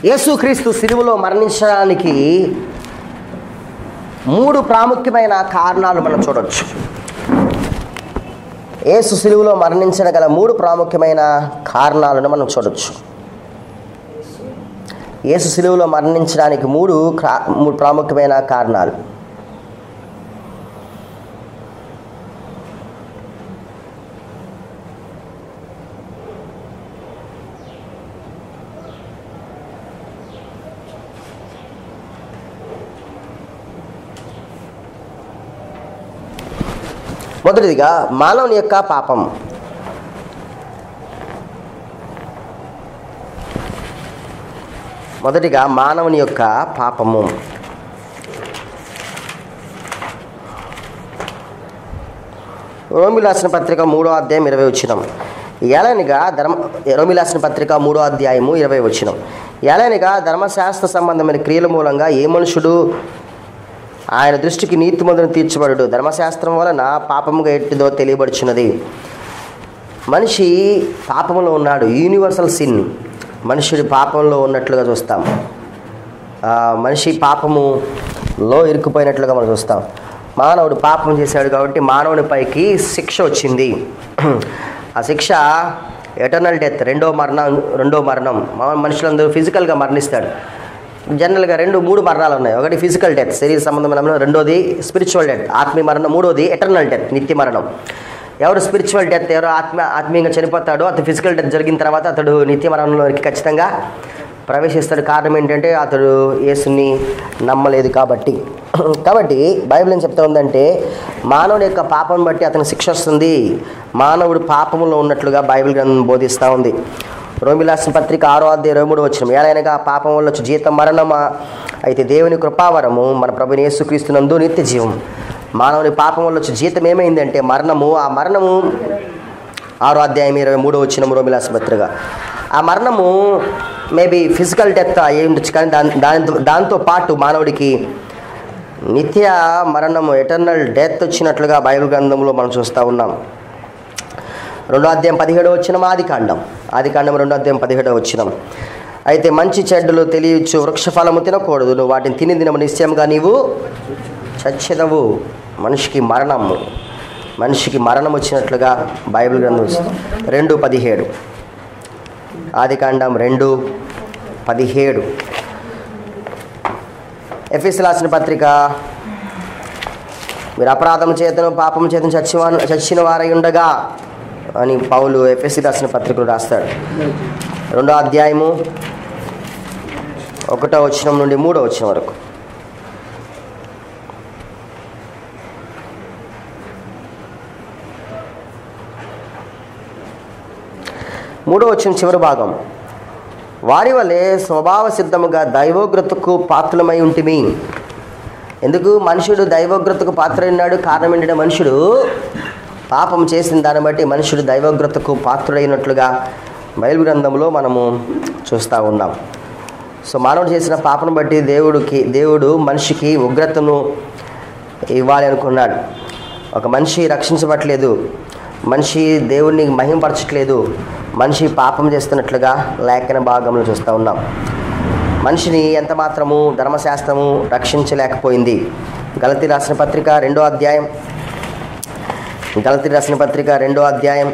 యేసుక్రీస్తు సిలువలో మరణించడానికి మూడు ప్రాముఖ్యమైన కారణాలు మనం చూడవచ్చు యేసు సిలువలో మరణించడం గల మూడు ప్రాముఖ్యమైన కారణాలను మనం చూడవచ్చు యేసు సిలువలో మరణించడానికి మూడు క్రా- మూడు ప్రాముఖ్యమైన కారణాలు మొదటిదిగా మానవుని యొక్క పాపం మొదటిగా మానవుని యొక్క పాపము రోమి రాసిన పత్రిక మూడో అధ్యాయం ఇరవై వచ్చినం ఏలనిగా ధర్మ రోమి రాసిన పత్రిక మూడో అధ్యాయము ఇరవై వచ్చినం ఏలనిగా ధర్మశాస్త్ర సంబంధమైన క్రియల మూలంగా ఏ మనుషుడు ఆయన దృష్టికి నీతిమంతుని తీర్చబడు ధర్మశాస్త్రం వలన పాపముగా ఎట్టిదో తెలియబడుచున్నది మనిషి పాపంలో ఉన్నాడు యూనివర్సల్ సిన్ మనుషుడి పాపంలో ఉన్నట్లుగా చూస్తాం ఆ, మనిషి పాపములో ఇరుక్కుపోయినట్లుగా మనం చూస్తాం మానవుడు పాపం చేశాడు కాబట్టి మానవుని పైకి శిక్ష వచ్చింది ఆ శిక్ష ఎటర్నల్ డెత్ రెండో మరణం రెండో మరణం మా- మనుషులందరూ ఫిజికల్గా మరణిస్తాడు జనరల్గా రెండు మూడు మరణాలు ఉన్నాయి ఒకటి ఫిజికల్ డెత్ శరీర సంబంధమైన మరణం రెండోది స్పిరిచువల్ డెత్ ఆత్మీయ మరణం మూడోది ఎటర్నల్ డెత్ నిత్య మరణం ఎవరు స్పిరిచువల్ డెత్ ఎవరు ఆత్మ ఆత్మీయంగా చనిపోతాడో అతను ఫిజికల్ డెత్ జరిగిన తర్వాత అతడు నిత్య మరణంలోకి ఖచ్చితంగా ప్రవేశిస్తాడు కారణం ఏంటంటే అతడు యేసుని నమ్మలేదు కాబట్టి కాబట్టి బైబిల్ ఏం చెప్తా ఉందంటే మానవుడి యొక్క పాపం బట్టి అతని శిక్ష వస్తుంది మానవుడు పాపంలో ఉన్నట్లుగా బైబిల్ గ్రంథం బోధిస్తూ ఉంది రోమిలాసిన పత్రిక ఆరో అధ్యాయ ఇరవై మూడు వచ్చిన ఏలైనగా పాపం వల్ల వచ్చి జీతం మరణమా అయితే దేవుని కృపావరము మన ప్రభుని యేసుక్రీస్తునందు నిత్య జీవం మానవుని పాపం వల్ల వచ్చి జీతం ఏమైందంటే మరణము ఆ మరణము ఆరో అధ్యాయం ఇరవై మూడో వచ్చిన రోమిలాసిన పత్రిక ఆ మరణము మేబీ ఫిజికల్ డెత్ అయ్యి ఉండొచ్చు కానీ దాని దానితో దాంతో పాటు మానవుడికి నిత్య మరణము ఎటర్నల్ డెత్ వచ్చినట్లుగా బైబిల్ గ్రంథంలో మనం చూస్తూ ఉన్నాం రెండో అధ్యాయం పదిహేడు వచ్చిన ఆది కాండం ఆది కాండం రెండో అధ్యాయం పదిహేడో వచ్చినం అయితే మంచి చెడ్డలు తెలియచ్చు వృక్షఫలము తినకూడదు నువ్వు వాటిని తిని దినము నిశ్చయంగా నీవు చచ్చెదవు మనిషికి మరణము మనిషికి మరణం వచ్చినట్లుగా బైబిల్ గ్రంథం ఇస్తుంది. రెండు పదిహేడు ఆది కాండం రెండు పదిహేడు ఎఫ్ఎస్ రాసిన పత్రిక మీరు అపరాధం చేతను పాపం చేతను చచ్చిన చచ్చిన వారై ఉండగా అని పౌలు ఎఫ్ఎస్సి రాసిన పత్రికలు రాస్తాడు రెండో అధ్యాయము ఒకటో వచనం నుండి మూడో వచనం వరకు మూడో వచనం చివరి భాగం వారి వలె స్వభావ సిద్ధముగా దైవోగ్రతకు పాత్రమై ఉంటిమి ఎందుకు మనుషుడు దైవోగ్రతకు పాత్రైనాడు కారణం ఏంటంటే మనుషుడు పాపం చేసిన దాన్ని బట్టి మనుషుడు దైవోగ్రతకు పాత్రుడైనట్లుగా బైబిల్ గ్రంథంలో మనము చూస్తూ ఉన్నాం సో మానవుడు చేసిన పాపను బట్టి దేవుడికి దేవుడు మనిషికి ఉగ్రతను ఇవ్వాలి అనుకున్నాడు ఒక మనిషి రక్షించబట్లేదు మనిషి దేవుణ్ణి మహింపరచట్లేదు మనిషి పాపం చేస్తున్నట్లుగా లేఖన భాగంలో చూస్తూ ఉన్నాం మనిషిని ఎంత మాత్రము ధర్మశాస్త్రము రక్షించలేకపోయింది గలతి రాసిన పత్రిక రెండో అధ్యాయం గలతి రాసిన పత్రిక రెండో అధ్యాయం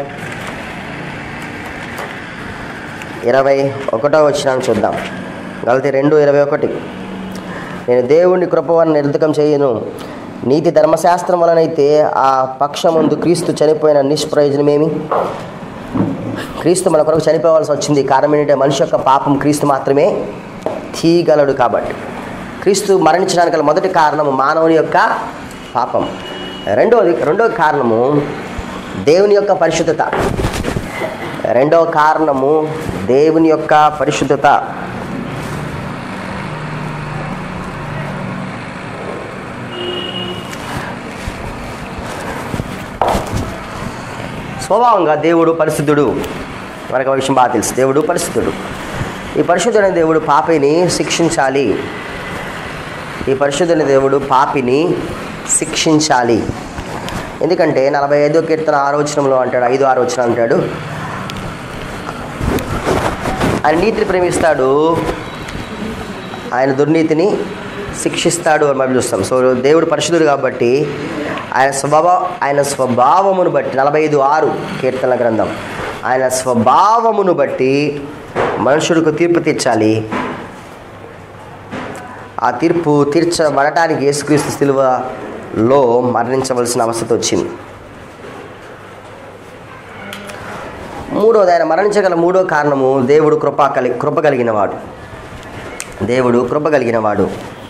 ఇరవై ఒకటో వచ్చినాన్ని చూద్దాం గలతి రెండు ఇరవై ఒకటి నేను దేవుని కృపవన్న నిర్ధకం చేయను నీతి ధర్మశాస్త్రం వలనైతే ఆ పక్షముందు క్రీస్తు చనిపోయిన నిష్ప్రయోజనమేమి క్రీస్తు మన కొరకు చనిపోవాల్సి వచ్చింది కారణం ఏంటంటే మనిషి యొక్క పాపం క్రీస్తు మాత్రమే తీయగలడు కాబట్టి క్రీస్తు మరణించడానికి గల మొదటి కారణము మానవుని యొక్క పాపం రెండవది రెండవ కారణము దేవుని యొక్క పరిశుద్ధత రెండవ కారణము దేవుని యొక్క పరిశుద్ధత స్వభావంగా దేవుడు పరిశుద్ధుడు మనకు ఆ విషయం బాగా తెలుసు దేవుడు పరిశుద్ధుడు ఈ పరిశుద్ధుడైన దేవుడు పాపిని శిక్షించాలి ఈ పరిశుద్ధుని దేవుడు పాపిని శిక్షించాలి ఎందుకంటే నలభై ఐదో కీర్తన ఆరోచనంలో అంటాడు ఐదు ఆరోచన అంటాడు ఆయన నీతిని ప్రేమిస్తాడు ఆయన దుర్నీతిని శిక్షిస్తాడు అని మనం చూస్తాం సో దేవుడు పరిశుద్ధుడు కాబట్టి ఆయన స్వభావ ఆయన స్వభావమును బట్టి నలభై ఐదు ఆరు కీర్తన గ్రంథం ఆయన స్వభావమును బట్టి మనుషుడికి తీర్పు తీర్చాలి ఆ తీర్పు తీర్చబడటానికి యేసుక్రీస్తు సిలువలో మరణించవలసిన అవసరం వచ్చింది మూడోది ఆయన మరణించగల మూడో కారణము దేవుడు కృప కలి కృప కలిగిన వాడు దేవుడు కృప కలిగిన వాడు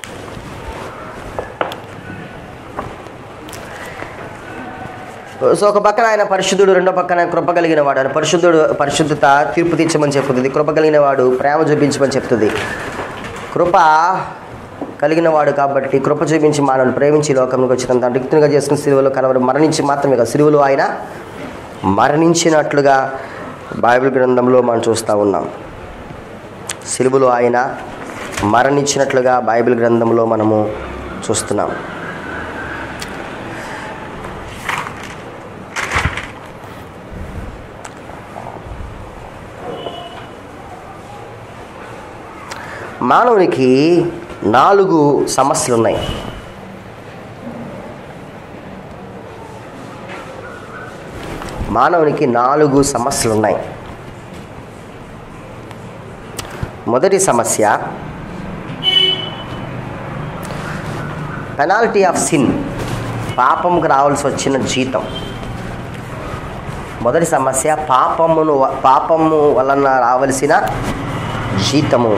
సో ఒక పక్కన ఆయన పరిశుద్ధుడు రెండో పక్కన ఆయన కృప కలిగిన వాడు ఆయన పరిశుద్ధుడు పరిశుద్ధత తీర్పు తీర్చమని చెప్తుంది కృప కలిగిన వాడు ప్రేమ చూపించమని చెప్తుంది కృప కలిగిన వాడు కాబట్టి కృప చూపించి మానవులు ప్రేమించి లోకంలోకి వచ్చినంత రిక్తునిగా చేసుకుని సిలువలో కలవరు మరణించి మాత్రమే కాదు సిలువలో ఆయన మరణించినట్లుగా బైబిల్ గ్రంథంలో మనం చూస్తూ ఉన్నాం సిలువలో ఆయన మరణించినట్లుగా బైబిల్ గ్రంథంలో మనము చూస్తున్నాం మానవునికి నాలుగు సమస్యలు ఉన్నాయి మానవునికి నాలుగు సమస్యలు ఉన్నాయి మొదటి సమస్య పెనాల్టీ ఆఫ్ సిన్ పాపంకి రావాల్సి వచ్చిన జీతం మొదటి సమస్య పాపమును పాపము వలన రావలసిన జీతము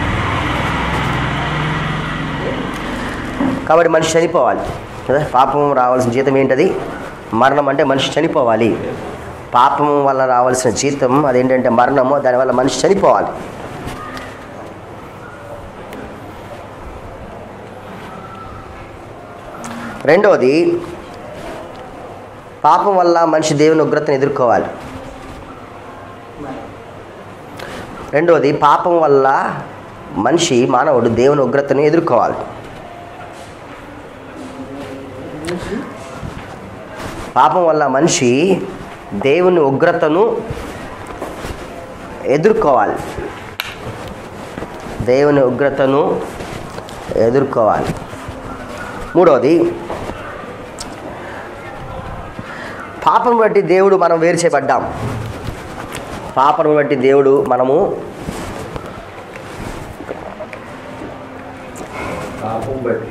కాబట్టి మనిషి చనిపోవాలి కదా పాపం రావాల్సిన జీతం ఏంటది మరణం అంటే మనిషి చనిపోవాలి పాపం వల్ల రావాల్సిన జీతం అదేంటంటే మరణము దానివల్ల మనిషి చనిపోవాలి రెండవది పాపం వల్ల మనిషి దేవుని ఉగ్రతను ఎదుర్కోవాలి రెండవది పాపం వల్ల మనిషి మానవుడు దేవుని ఉగ్రతను ఎదుర్కోవాలి పాపం వల్ల మనిషి దేవుని ఉగ్రతను ఎదుర్కోవాలి దేవుని ఉగ్రతను ఎదుర్కోవాలి మూడవది పాపం బట్టి దేవుడు మనం వేరు చేయబడ్డాం పాపను బట్టి దేవుడు మనము పాపం బట్టి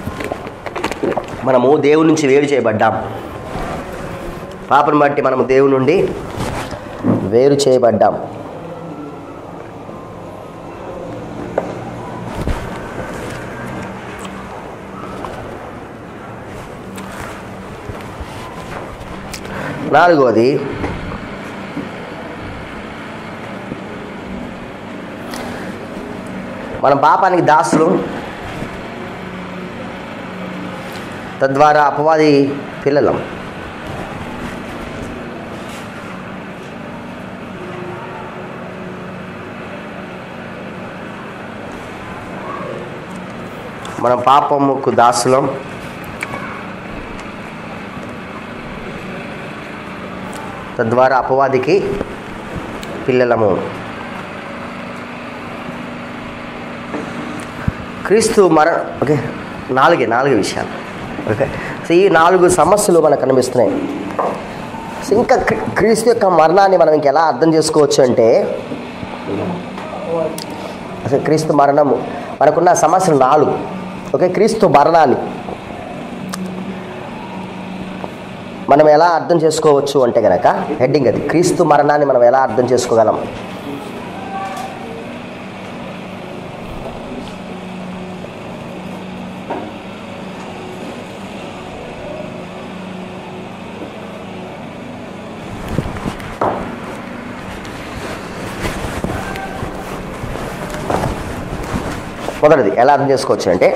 మనము దేవుడి నుంచి వేరు చేయబడ్డాం పాపను బట్టి మనము దేవుని నుండి వేరు చేయబడ్డాం నాలుగవది మనం పాపానికి దాసులు తద్వారా అపవాది పిల్లలం మనం పాపముకు దాసులం తద్వారా అపవాదికి పిల్లలము క్రీస్తు మర ఓకే నాలుగే నాలుగు విషయాలు ఓకే సో ఈ నాలుగు సమస్యలు మనకు కనిపిస్తున్నాయి సో ఇంకా క్రీ- క్రీస్తు యొక్క మరణాన్ని మనం ఇంకెలా అర్థం చేసుకోవచ్చు అంటే అసలు క్రీస్తు మరణము మనకున్న సమస్యలు నాలుగు ఓకే క్రీస్తు మరణాన్ని మనం ఎలా అర్థం చేసుకోవచ్చు అంటే కనుక హెడ్డింగ్ అది క్రీస్తు మరణాన్ని మనం ఎలా అర్థం చేసుకోగలం మొదటిది ఎలా అర్థం చేసుకోవచ్చు అంటే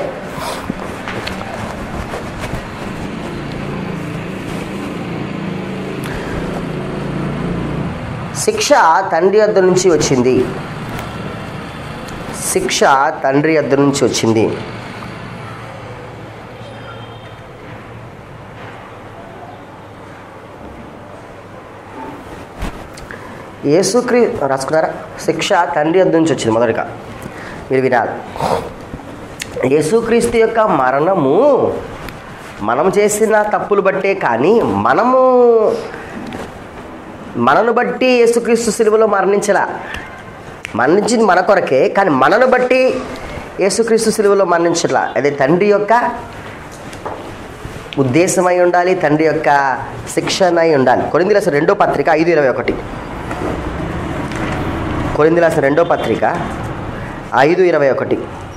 శిక్ష తండ్రి వద్ద నుంచి వచ్చింది శిక్ష తండ్రి వద్ద నుంచి వచ్చింది యేసుక్రీ రాసుకున్నారా శిక్ష తండ్రి వద్ద నుంచి వచ్చింది మొదటిగా మీరు వినాలి యేసుక్రీస్తు యొక్క మరణము మనం చేసిన తప్పులు బట్టే కానీ మనము మనను బట్టి యేసుక్రీస్తు సిలువలో మరణించలా మరణించింది మన కొరకే కానీ మనను బట్టి యేసుక్రీస్తు సిలువలో మరణించలా అదే తండ్రి యొక్క ఉద్దేశమై ఉండాలి తండ్రి యొక్క శిక్షణ అయి ఉండాలి కొరింది రెండో పత్రిక ఐదు ఇరవై ఒకటి కొరింది రెండో పత్రిక ఐదు ఇరవై ఒకటి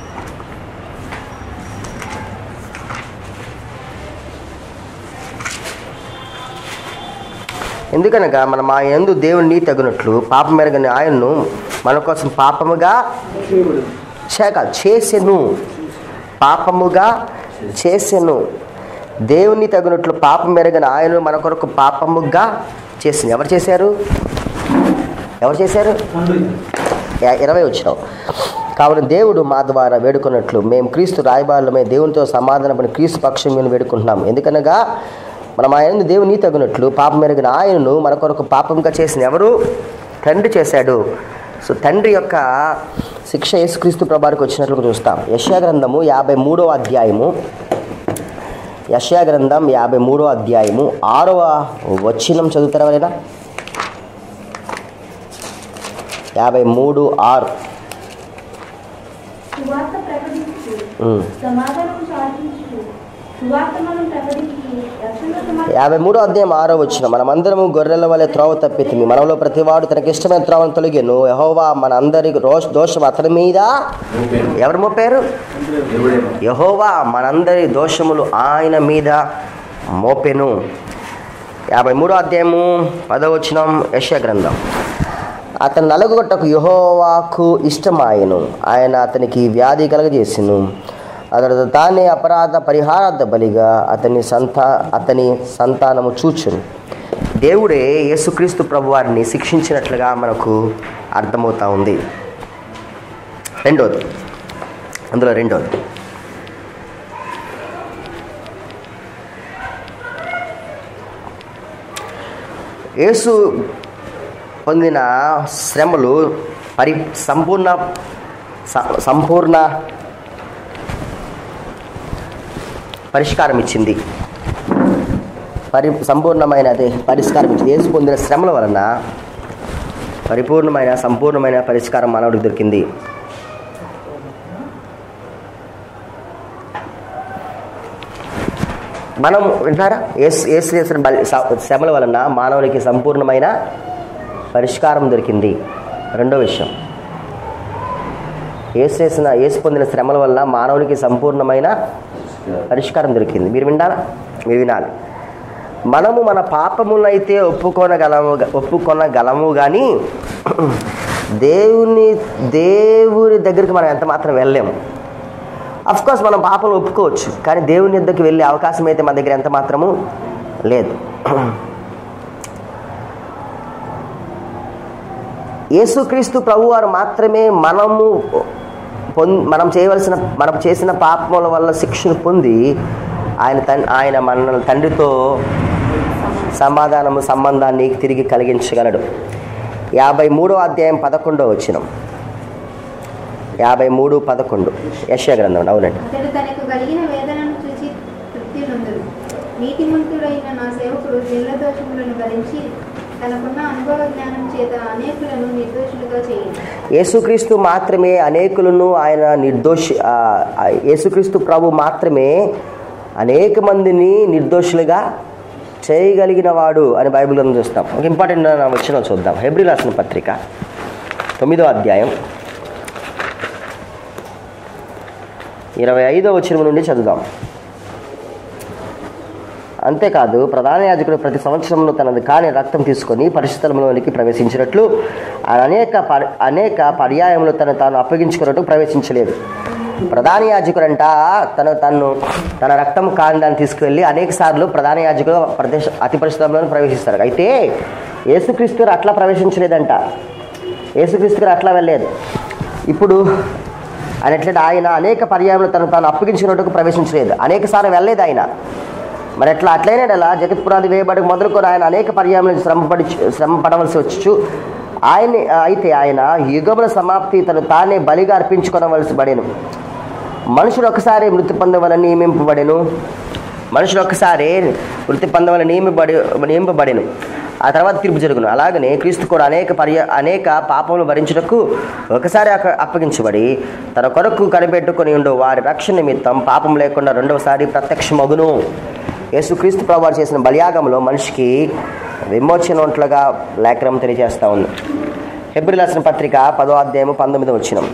ఎందుకనగా మనం ఆ యందు దేవుణ్ణి తగినట్లు పాపం మెరగని ఆయన్ను మన కోసం పాపముగా చేక చేసెను పాపముగా చేసెను దేవుని తగినట్లు పాపం మెరగని ఆయనను మన కొరకు పాపముగా చేసింది ఎవరు చేశారు ఎవరు చేశారు యా- ఇరవై వచ్చినాం కావున దేవుడు మా ద్వారా వేడుకున్నట్లు మేము క్రీస్తు రాయబారులమే దేవునితో సమాధానపడి క్రీస్తు పక్షం మీద వేడుకుంటున్నాం ఎందుకనగా మనం ఆయన దేవుని తగినట్లు పాపం మెరిగిన ఆయనను మన కొరకు పాపంగా చేసిన ఎవరు తండ్రి చేశాడు సో తండ్రి యొక్క శిక్ష యేసుక్రీస్తు ప్రభానికి వచ్చినట్లు చూస్తాం యశ్యా గ్రంథము యాభై మూడో అధ్యాయము యశ్యా గ్రంథం యాభై మూడో అధ్యాయము ఆరవ వచ్చినం చదువుతారా ఎవరైనా యాభై మూడు ఆరు సువార్త ప్రకటించు ఉమ్. సమాధానం సాధించు సువార్త మనం ప్రకటించి రక్షణ సమాధానం యాభై మూడో అధ్యాయం ఆరో వచ్చిన మనమందరము గొర్రెల వలె త్రోవ తప్పితిమి మనలో ప్రతివాడు తనకి ఇష్టమైన త్రోవను తొలగిను యహోవా మన అందరి రోష్ దోషం అతని మీద ఎవరు మోపారు యహోవా మనందరి దోషములు ఆయన మీద మోపెను యాభై మూడో అధ్యాయము పదవచనం యశ గ్రంథం అతను నలుగుగొట్టకు యహోవాకు ఇష్టమాయను ఆయన అతనికి వ్యాధి కలగజేసిను అతడు తానే అపరాధ పరిహారార్థ బలిగా అతని సంతా అతని సంతానము చూచును దేవుడే యేసుక్రీస్తు ప్రభు వారిని శిక్షించినట్లుగా మనకు అర్థమవుతా ఉంది రెండోది అందులో రెండోది యేసు పొందిన శ్రమలు పరి సంపూర్ణ స- సంపూర్ణ పరిష్కారం ఇచ్చింది పరి సంపూర్ణమైనది పరిష్కారం ఇచ్చింది యేసు పొందిన శ్రమల వలన పరిపూర్ణమైన సంపూర్ణమైన పరిష్కారం మానవుడికి దొరికింది మనం వింటారా ఏసు ఏసు చేసిన బలి స- శ్రమల వలన మానవునికి సంపూర్ణమైన పరిష్కారం దొరికింది రెండో విషయం ఏసు చేసిన ఏసు పొందిన శ్రమల వలన మానవునికి సంపూర్ణమైన పరిష్కారం దొరికింది మీరు వినాలా మీరు వినాలి మనము మన పాపములైతే ఒప్పుకొనగలము ఒప్పుకొనగలము కానీ దేవుని దేవుని దగ్గరికి మనం ఎంత మాత్రం వెళ్ళలేము అఫ్ కోర్స్ మనం పాపలు ఒప్పుకోవచ్చు కానీ దేవుని యొద్దకు వెళ్ళే అవకాశం అయితే మన దగ్గర ఎంత మాత్రము లేదు యేసుక్రీస్తు ప్రభువారు మాత్రమే మనము పొంది మనం చేయవలసిన మనం చేసిన పాపముల వల్ల శిక్షను పొంది ఆయన తన్ ఆయన మన తండ్రితో సమాధానము సంబంధాన్ని తిరిగి కలిగించగలడు యాభై మూడో అధ్యాయం పదకొండో వచ్చినం యాభై మూడు పదకొండు యశ గ్రంథం అవునండి అతడు తనకు కలిగిన వేదనను చూసి తృప్తి నొందడు నీతిమంతుడైన నా సేవకుడు జిల్ల దోషములను భరించి తనకున్న అనుభవ జ్ఞానం చేత అనేకులను నిర్దోషులుగా చేయండి యేసుక్రీస్తు మాత్రమే అనేకులను ఆయన నిర్దోషి ఆ, ఆ, యేసుక్రీస్తు ప్రభు మాత్రమే అనేక మందిని నిర్దోషులుగా చేయగలిగిన వాడు అని బైబిల్ గ్రంథం చూస్తాం ఒక ఇంపార్టెంట్ వచ్చిన చూద్దాం హెబ్రి రాసిన పత్రిక తొమ్మిదో అధ్యాయం ఇరవై ఐదో వచ్చిన నుండి చదువుదాం అంతేకాదు ప్రధాన యాజకుడు ప్రతి సంవత్సరంలో తనది కాని రక్తం తీసుకొని పరిశుద్ధంలోనికి ప్రవేశించినట్లు ఆయన అనేక పర్- అనేక పర్యాయంలో తను తాను అప్పగించుకున్నట్టు ప్రవేశించలేదు ప్రధాన యాజకుడంట తను తను తన రక్తం కాని దాన్ని తీసుకువెళ్ళి అనేక సార్లు ప్రధాన యాజకుడు ప్రదేశ అతి పరిశుద్ధంలో ప్రవేశిస్తారు అయితే యేసుక్రీస్తు గారు అట్లా ప్రవేశించలేదంట యేసుక్రీస్తు గారు అట్లా వెళ్ళలేదు ఇప్పుడు ఆయన ఎట్లంటే ఆయన అనేక పర్యాయంలో తను తాను అప్పగించినట్టుకు ప్రవేశించలేదు అనేక సార్లు వెళ్ళలేదు ఆయన మరి ఎట్లా అట్లయినా అలా జగత్పురాది వేయబడి మొదలుకొని ఆయన అనేక పర్యాయం శ్రమపడి శ్రమ పడవలసి వచ్చు ఆయన అయితే ఆయన యుగముల సమాప్తి తను తానే బలిగా అర్పించుకోవలసి పడేను మనుషులు ఒకసారి మృతి పొందవలని నియమింపబడెను మనుషులు ఒక్కసారి వృత్తి పొందవలని నియమిబడి నియమింపబడిను ఆ తర్వాత తీర్పు జరుగును అలాగనే క్రీస్తు కూడా అనేక పర్య అనేక పాపములు భరించుటకు ఒకసారి అక- అప్పగించబడి తన కొరకు కనిపెట్టుకొని ఉండు వారి రక్షణ నిమిత్తం పాపం లేకుండా రెండవసారి ప్రత్యక్షమగును యేసుక్రీస్తు ప్రభావం చేసిన బలియాగంలో మనిషికి విమోచన ఒంట్లుగా లేఖనం తెలియజేస్తా ఉంది హెబ్రి రాసిన పత్రిక పదో అధ్యాయము పంతొమ్మిది వచ్చినం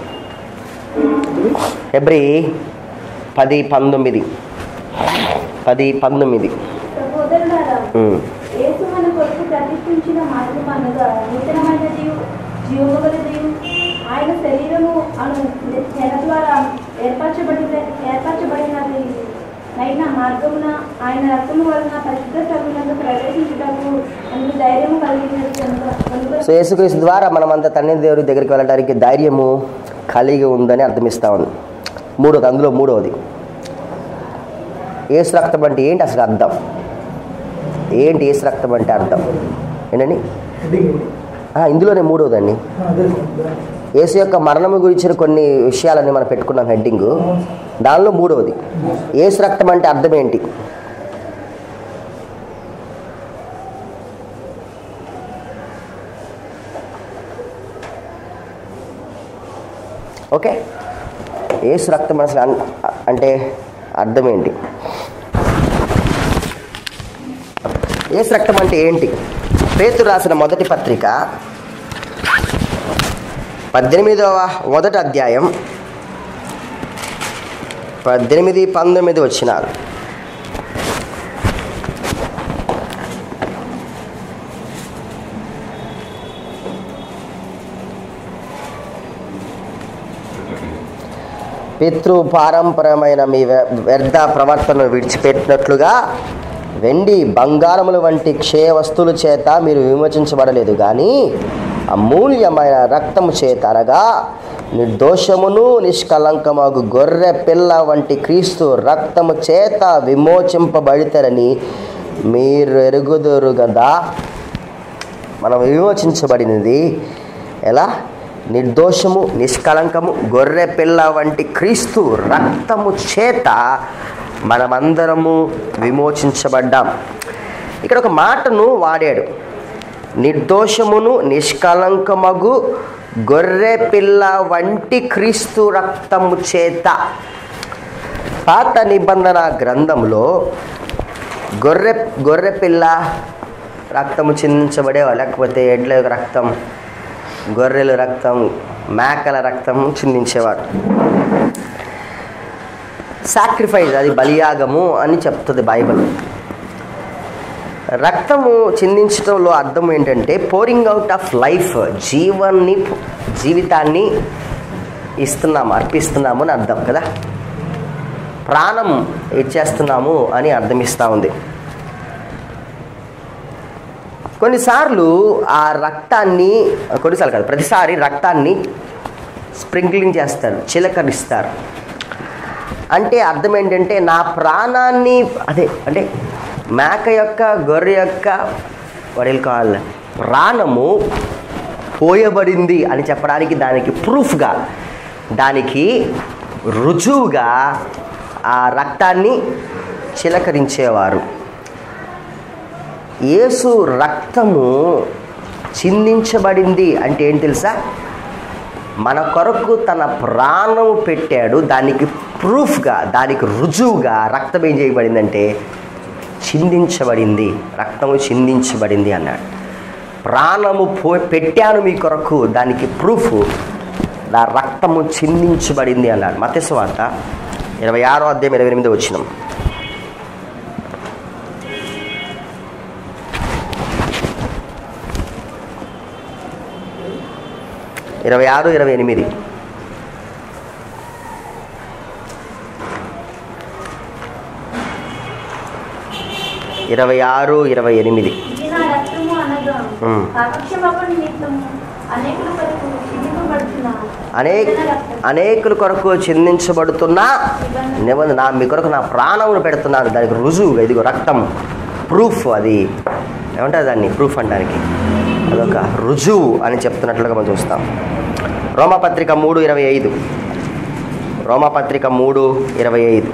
హెబ్రి పది పంతొమ్మిది పది పంతొమ్మిది సహోదరులారా ఉమ్. యేసు మన కొరకు ప్రతిష్ఠించిన మార్గం అనగా నూతనమైనది జీవగలది ఆయన శరీరము అను జన ద్వారా ఏర్పరచబడిన ఏర్పరచబడినది అయిన మార్గమున ఆయన రక్తము వలన పరిశుద్ధ స్థలమునందు ప్రవేశించుటకు అందుకు ధైర్యము కలిగినది కనుక కనుక సో యేసుక్రీస్తు ద్వారా మనమంతా తండ్రి దేవుడి దగ్గరికి వెళ్ళడానికి ధైర్యము కలిగి ఉందని అర్థమిస్తా ఉంది మూడోది అందులో మూడవది ఏసు రక్తం అంటే ఏంటి అసలు అర్థం ఏంటి ఏసు రక్తం అంటే అర్థం ఏంటండి ఆ, ఇందులోనే మూడవదండి యేసు యొక్క మరణము గురించిన కొన్ని విషయాలన్నీ మనం పెట్టుకున్నాం హెడ్డింగ్ దానిలో మూడవది ఏసు రక్తం అంటే అర్థం ఏంటి ఓకే ఏసు రక్తం అసలు అన్- అంటే అర్థం ఏంటి ఏసు రక్తం అంటే ఏంటి పేతురు రాసిన మొదటి పత్రిక పద్దెనిమిదవ మొదటి అధ్యాయం పద్దెనిమిది పంతొమ్మిది వచ్చినారు పితృ పారంపరమైన మీ వ్య- వ్యర్థ ప్రవర్తనను విడిచిపెట్టినట్లుగా వెండి బంగారముల వంటి క్షయ వస్తువుల చేత మీరు విమోచించబడలేదు కానీ అమూల్యమైన రక్తము చేత అనగా నిర్దోషమును నిష్కలంకమగు గొర్రె పిల్ల వంటి క్రీస్తు రక్తము చేత విమోచింపబడితరని మీరు ఎరుగుదురు కదా మనం విమోచించబడినది ఎలా నిర్దోషము నిష్కలంకము గొర్రె పిల్ల వంటి క్రీస్తు రక్తము చేత మనమందరము విమోచించబడ్డాం ఇక్కడ ఒక మాటను వాడాడు నిర్దోషమును నిష్కలంకమగు గొర్రె పిల్ల వంటి క్రీస్తు రక్తము చేత పాత నిబంధన గ్రంథంలో గొర్రె గొర్రె పిల్ల రక్తము చిందించబడేవా లేకపోతే ఎడ్ల యొక్క రక్తం గొర్రెల రక్తం మేకల రక్తం చిందించేవాడు సాక్రిఫైస్ అది బలియాగము అని చెప్తుంది బైబిల్ రక్తము చిందించడంలో అర్థం ఏంటంటే పోరింగ్ అవుట్ ఆఫ్ లైఫ్ జీవాన్ని జీవితాన్ని ఇస్తున్నాము అర్పిస్తున్నాము అని అర్థం కదా ప్రాణం ఇచ్చేస్తున్నాము అని అర్థమిస్తూ ఉంది కొన్నిసార్లు ఆ రక్తాన్ని కొన్నిసార్లు కాదు ప్రతిసారి రక్తాన్ని స్ప్రింక్లింగ్ చేస్తారు చిలకరిస్తారు అంటే అర్థం ఏంటంటే నా ప్రాణాన్ని అదే అంటే మేక యొక్క గొర్రె యొక్క వడిల్ కావాలి ప్రాణము పోయబడింది అని చెప్పడానికి దానికి ప్రూఫ్గా దానికి రుజువుగా ఆ రక్తాన్ని చిలకరించేవారు యేసు రక్తము చిందించబడింది అంటే ఏం తెలుసా మన కొరకు తన ప్రాణము పెట్టాడు దానికి ప్రూఫ్గా దానికి రుజువుగా రక్తం ఏం చేయబడిందంటే చిందించబడింది రక్తము చిందించబడింది అన్నాడు ప్రాణము పో పెట్టాను మీ కొరకు దానికి ప్రూఫ్ నా రక్తము చిందించబడింది అన్నాడు మత్స్య వార్త ఇరవై ఆరో అధ్యాయం ఇరవై ఎనిమిది వచ్చినాం ఇరవై ఆరు ఇరవై ఎనిమిది ఇరవై ఆరు ఇరవై ఎనిమిది ఇది నా రక్తము అనగా ఉమ్. పాపక్షమాపణ నిమిత్తము అనేకుల కొరకు చిందింపబడుతున్న అనేక నిబంధన రక్తం. అనేకుల కొరకు చిందించబడుతున్న నిబంధన నా మీ కొరకు నా ప్రాణమును పెడుతున్నాను దానికి రుజువుగా ఇదిగో రక్తం ప్రూఫ్ అది ఏమంటారు దాన్ని ప్రూఫ్ అనడానికి అదొక రుజువు అని చెప్తున్నట్లుగా మనం చూస్తాం రోమపత్రిక మూడు ఇరవై ఐదు రోమపత్రిక మూడు ఇరవై ఐదు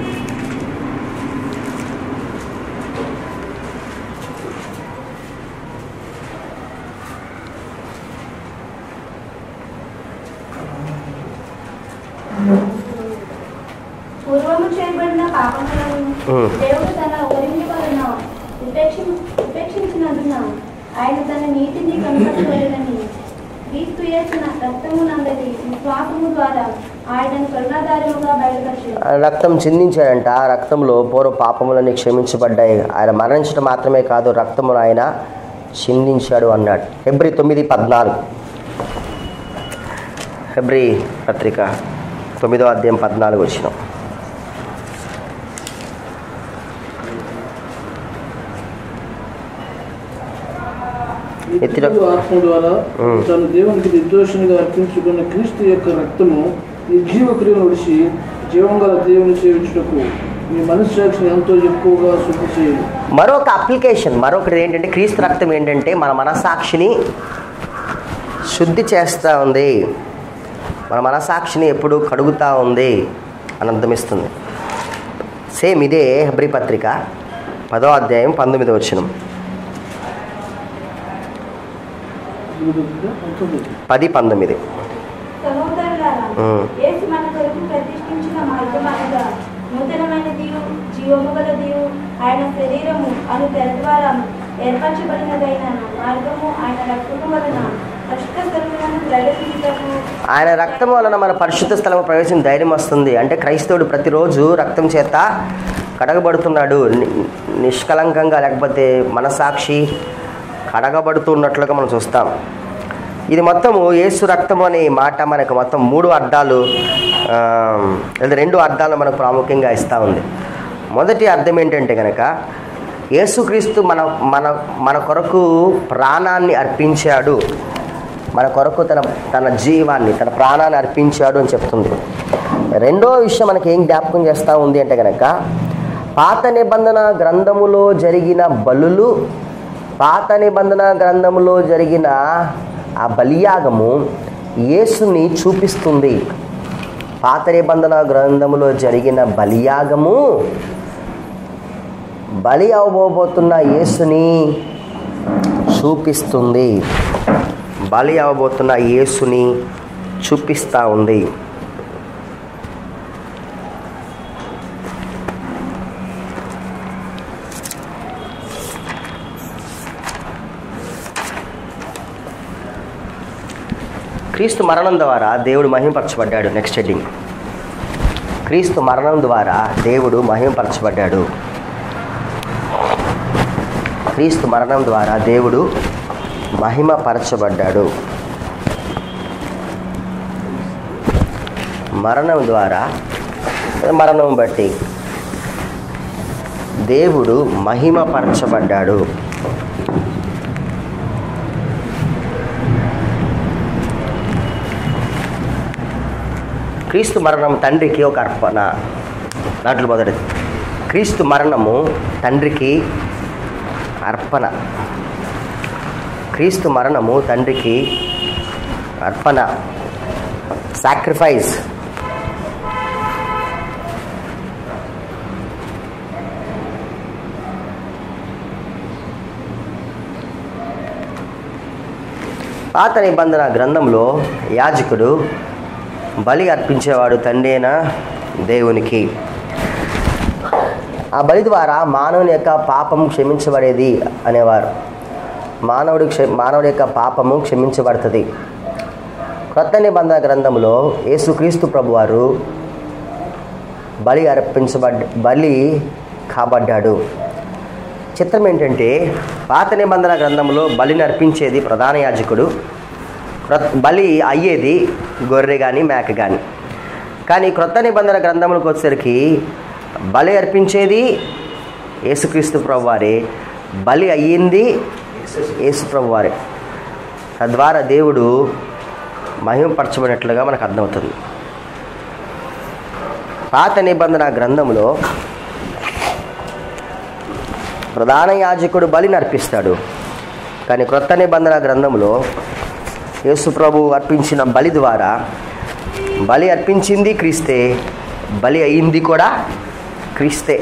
పూర్వము చేయబడిన పాపములను ఉమ్. దేవుడు తన ఒకరింటి వలన ఉపేక్ష ఉపేక్షించినందున ఆయన తన నీతిని కనపరచలేదని క్రీస్తు చేసిన రక్తము నందలి విశ్వాసము ద్వారా ఆయనను కరుణాధారముగా బయలుపరిచారు ఆయన రక్తం చిందించాడంట ఆ రక్తంలో పూర్వ పాపములన్నీ క్షమించబడ్డాయి ఆయన మరణించడం మాత్రమే కాదు రక్తమును ఆయన చిందించాడు అన్నాడు ఫిబ్రి తొమ్మిది పద్నాలుగు ఫిబ్రి పత్రిక తొమ్మిదో అధ్యాయం పద్నాలుగు వచ్చిన ఎత్తిన- నిత్యుడు ఆత్మ ద్వారా ఉమ్. తను దేవునికి నిర్దోషినిగా అర్పించుకున్న క్రీస్తు యొక్క రక్తము ఈ జీవ క్రియను విడిచి జీవం గల దేవుని సేవించుటకు మీ మనస్సాక్షిని ఎంతో ఎక్కువగా శుద్ధి చేయాలి మరొక అప్లికేషన్ మరొకటి ఏంటంటే క్రీస్తు రక్తం ఏంటంటే మన మనసాక్షిని శుద్ధి చేస్తూ ఉంది మన మనసాక్షిని ఎప్పుడు కడుగుతూ ఉంది అని అర్థమిస్తుంది సేమ్ ఇదే హబ్రి పత్రిక పదో అధ్యాయం పంతొమ్మిది వచ్చిన పది పంతొమ్మిది సహోదరులారా ఉమ్. యేసు మన కొరకు ప్రతిష్ఠించిన మార్గమనగా నూతనమైనదియు జీవము గలదియు ఆయన శరీరము అను తెర ద్వారా ఏర్పరచబడినదైన మార్గము ఆయన రక్తము వలన పరిశుద్ధ స్థలములను ప్రవేశించటకు ఆయన రక్తం వలన మన పరిశుద్ధ స్థలం ప్రవేశం ధైర్యం వస్తుంది అంటే క్రైస్తవుడు ప్రతిరోజు రక్తం చేత కడగబడుతున్నాడు ని- నిష్కలంకంగా లేకపోతే మనసాక్షి కడగబడుతున్నట్లుగా మనం చూస్తాం ఇది మొత్తము యేసు రక్తం అనే మాట మనకు మొత్తం మూడు అర్థాలు ఆ, లేదా రెండు అర్థాలు మనకు ప్రాముఖ్యంగా ఇస్తూ ఉంది మొదటి అర్థం ఏంటంటే కనుక యేసుక్రీస్తు మన మన మన కొరకు ప్రాణాన్ని అర్పించాడు మన కొరకు తన తన జీవాన్ని తన ప్రాణాన్ని అర్పించాడు అని చెప్తుంది రెండో విషయం మనకి ఏం జ్ఞాపకం చేస్తూ ఉంది అంటే కనుక పాత నిబంధన గ్రంథములో జరిగిన బలులు పాత నిబంధన గ్రంథములో జరిగిన ఆ బలియాగము యేసుని చూపిస్తుంది పాత నిబంధన గ్రంథములో జరిగిన బలియాగము బలి అవబోతున్న యేసుని చూపిస్తుంది బలి అవబోతున్న యేసుని చూపిస్తూ ఉంది క్రీస్తు మరణం ద్వారా దేవుడు మహింపరచబడ్డాడు నెక్స్ట్ హెడ్డింగ్ క్రీస్తు మరణం ద్వారా దేవుడు మహింపరచబడ్డాడు క్రీస్తు మరణం ద్వారా దేవుడు మహిమపరచబడ్డాడు మరణం ద్వారా మరణం బట్టి దేవుడు మహిమపరచబడ్డాడు క్రీస్తు మరణం తండ్రికి ఒక అర్పణ దాంట్లో మొదటిది క్రీస్తు మరణము తండ్రికి అర్పణ క్రీస్తు మరణము తండ్రికి అర్పణ సాక్రిఫైస్ పాత నిబంధన గ్రంథంలో యాజకుడు బలి అర్పించేవాడు తండ్రైన దేవునికి ఆ బలి ద్వారా మానవుని యొక్క పాపం క్షమించబడేది అనేవారు మానవుడి క్ష మానవుడి యొక్క పాపము క్షమించబడుతుంది క్రొత్త నిబంధన గ్రంథంలో యేసుక్రీస్తు ప్రభువారు బలి అర్పించబడ్ బలి కాబడ్డాడు చిత్రం ఏంటంటే పాత నిబంధన గ్రంథంలో బలిని అర్పించేది ప్రధాన యాజకుడు క్రొత్త బలి అయ్యేది గొర్రె కానీ మేక కానీ కానీ క్రొత్త నిబంధన గ్రంథములకు వచ్చేసరికి బలి అర్పించేది యేసుక్రీస్తు ప్రభువారే బలి అయ్యింది యేసు ప్రభువారే తద్వారా దేవుడు మహిమపరచబడినట్లుగా మనకు అర్థమవుతుంది పాత నిబంధన గ్రంథంలో ప్రధాన యాజకుడు బలిని అర్పిస్తాడు కానీ క్రొత్త నిబంధన గ్రంథంలో యేసు ప్రభు అర్పించిన బలి ద్వారా బలి అర్పించింది క్రీస్తే బలి అయింది కూడా క్రీస్తే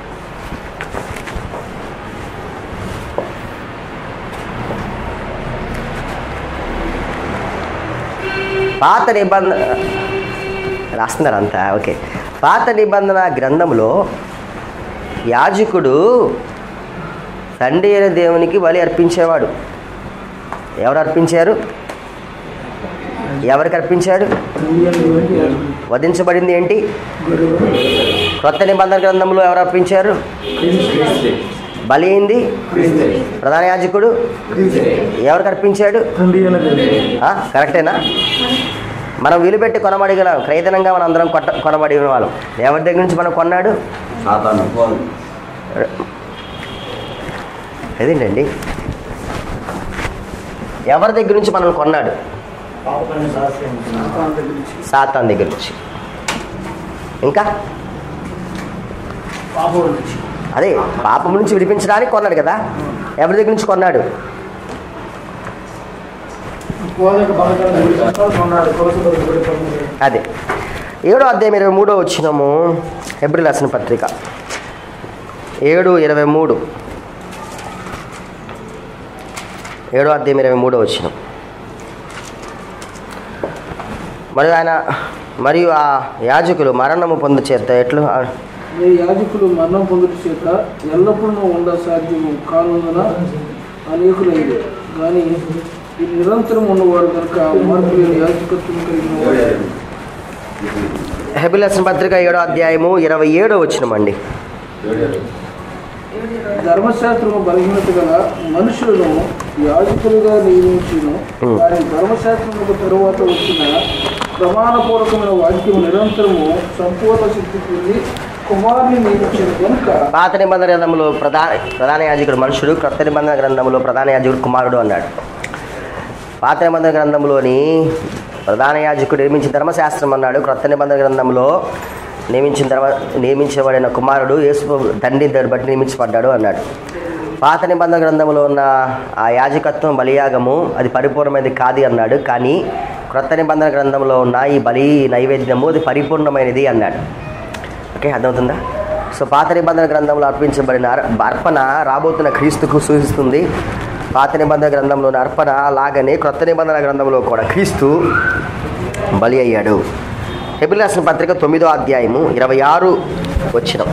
పాత నిబంధన రాస్తున్నారు అంతా ఓకే పాత నిబంధన గ్రంథంలో యాజకుడు తండ్రి అయిన దేవునికి బలి అర్పించేవాడు ఎవరు అర్పించారు ఎవరికి అర్పించాడు వధించబడింది ఏంటి క్రొత్త నిబంధన గ్రంథంలో ఎవరు అర్పించారు బలి అయింది ప్రధాన యాజకుడు ఎవరికి అర్పించాడు ఆ, కరెక్టేనా మనం విలుపెట్టి కొనబడిగలం క్రైతనంగా మనం అందరం కొట్ట కొనబడిన వాళ్ళం ఎవరి దగ్గర నుంచి మనం కొన్నాడు అదేంటండి ఎవరి దగ్గర నుంచి మనం కొన్నాడు సాతాన్ దగ్గర నుంచి ఇంకా అదే పాపం నుంచి విడిపించడానికి కొన్నాడు కదా ఎవరి దగ్గర నుంచి కొన్నాడు అదే ఏడో అధ్యాయం ఇరవై మూడో వచ్చినము ఎబ్రిల్ రాసిన పత్రిక ఏడు ఇరవై మూడు ఏడో అధ్యాయం ఇరవై మూడో వచ్చిన మరియు ఆయన మరియు ఆ యాజకులు మరణము పొందు చేత ఎట్లు మీ యాజకులు మరణం పొందుట చేత ఎల్లప్పుడూ ఉండ సాధ్యము కానుందన అనేకులైంది కానీ ఈ నిరంతరం ఉన్నవాడు కనుక మార్పు లేని యాజకత్వం కలిగిన వాడు హెబిలసిన పత్రిక ఏడో అధ్యాయము ఇరవై ఏడో వచ్చినమండి ధర్మశాస్త్రము బలహీనత గల మనుషులను యాజకులుగా నియమించును Hmm. కానీ ధర్మశాస్త్రముకు తరువాత వచ్చిన ప్రమాణపూర్వకమైన వాక్యము నిరంతరము సంపూర్ణ శక్తి పొంది కుమారుని నియమించిన కనుక పాత నిబంధన గ్రంథంలో ప్రధాన ప్రధాన యాజకుడు మనుషుడు క్రొత్త నిబంధన గ్రంథంలో ప్రధాన యాజకుడు కుమారుడు అన్నాడు పాత నిబంధన గ్రంథంలోని ప్రధాన యాజకుడు నియమించిన ధర్మశాస్త్రం అన్నాడు క్రొత్త నిబంధన గ్రంథంలో నియమించిన ధర్మ నియమించబడిన కుమారుడు యేసు తండ్రి దాన్ని బట్టి నియమించబడ్డాడు అన్నాడు పాత నిబంధన గ్రంథంలో ఉన్న ఆ యాజకత్వం బలియాగము అది పరిపూర్ణమైనది కాదు అన్నాడు కానీ క్రొత్త నిబంధన గ్రంథంలో ఉన్న ఈ బలి నైవేద్యము అది పరిపూర్ణమైనది అన్నాడు ఓకే అర్థమవుతుందా సో పాత నిబంధన గ్రంథంలో అర్పించబడిన అర్- అర్పణ రాబోతున్న క్రీస్తుకు సూచిస్తుంది పాత నిబంధన గ్రంథంలోని అర్పణ లాగానే క్రొత్త నిబంధన గ్రంథంలో కూడా క్రీస్తు బలి అయ్యాడు ఎబిల్ రాసిన పత్రిక తొమ్మిదో అధ్యాయము ఇరవై ఆరు వచ్చిన